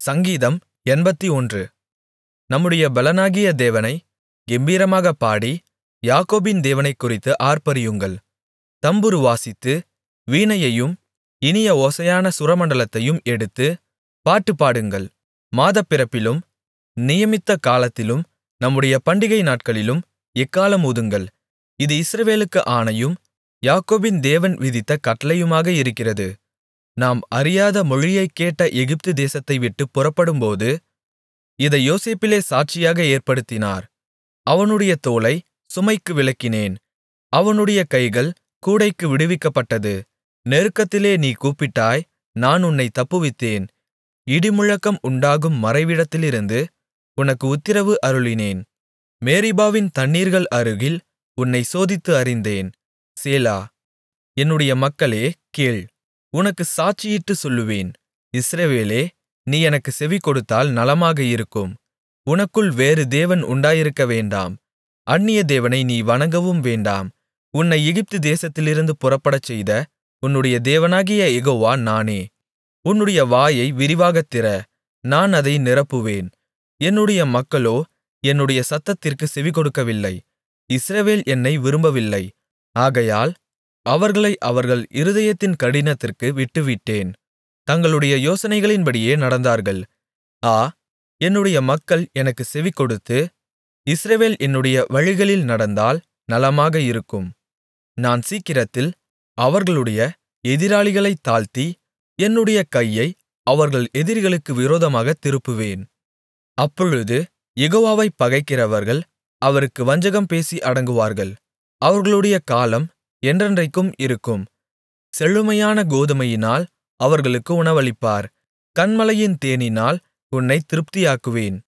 சங்கீதம் எண்பத்தொன்று நம்முடைய பெலனாகிய தேவனைக் கெம்பீரமாகப் பாடி யாக்கோபின் தேவனைக்குறித்து ஆர்ப்பரியுங்கள் தம்புரு வாசித்து வீணையையும் இனிய ஓசையான சுரமண்டலத்தையும் எடுத்து பாட்டுப்பாடுங்கள் மாதப்பிறப்பிலும் நியமித்த காலத்திலும் நம்முடைய பண்டிகை நாட்களிலும் எக்காளம் ஊதுங்கள் இது இஸ்ரவேலுக்கு ஆணையும் யாக்கோபின் தேவன் விதித்த கட்டளையுமாக இருக்கிறது நாம் அறியாத மொழியைக் கேட்ட எகிப்து தேசத்தைவிட்டுப் புறப்படும்போது இதை யோசேப்பிலே சாட்சியாக ஏற்படுத்தினார் அவனுடைய தோளைச் சுமைக்கு விலக்கினேன் அவனுடைய கைகள் கூடைக்கு விடுவிக்கப்பட்டது நெருக்கத்திலே நீ கூப்பிட்டாய் நான் உன்னைத் தப்புவித்தேன் இடிமுழக்கம் உண்டாகும் மறைவிடத்திலிருந்து உனக்கு உத்திரவு அருளினேன் மேரிபாவின் தண்ணீர்கள் அருகில் உன்னைச் சோதித்து அறிந்தேன் சேலா என்னுடைய மக்களே கேள் உனக்குச் சாட்சியிட்டுச் சொல்லுவேன் இஸ்ரவேலே நீ எனக்குச் செவிகொடுத்தால் நலமாக இருக்கும் உனக்குள் வேறு தேவன் உண்டாயிருக்க வேண்டாம் அந்நிய தேவனை நீ வணங்கவும் வேண்டாம் உன்னை எகிப்து தேசத்திலிருந்து புறப்படச்செய்த உன்னுடைய தேவனாகிய யெகோவா நானே உன்னுடைய வாயை விரிவாகத் திற நான் அதை நிரப்புவேன் என்னுடைய மக்களோ என்னுடைய சத்தத்திற்குச் செவிகொடுக்கவில்லை இஸ்ரவேல் என்னை விரும்பவில்லை ஆகையால் அவர்களை அவர்கள் இருதயத்தின் கடினத்திற்கு விட்டுவிட்டேன் தங்களுடைய யோசனைகளின்படியே நடந்தார்கள் ஆ என்னுடைய மக்கள் எனக்குச் செவிகொடுத்து இஸ்ரவேல் என்னுடைய வழிகளில் நடந்தால் நலமாக இருக்கும் நான் சீக்கிரத்தில் அவர்களுடைய எதிராளிகளைத் தாழ்த்தி என்னுடைய கையை அவர்கள் எதிரிகளுக்கு விரோதமாகத் திருப்புவேன் அப்பொழுது யெகோவாவைப் பகைக்கிறவர்கள் அவருக்கு வஞ்சகம் பேசி அடங்குவார்கள் அவர்களுடைய காலம் என்றென்றைக்கும் இருக்கும் செழுமையான கோதுமையினால் அவர்களுக்கு உணவளிப்பார் கன்மலையின் தேனினால் உன்னைத் திருப்தியாக்குவேன்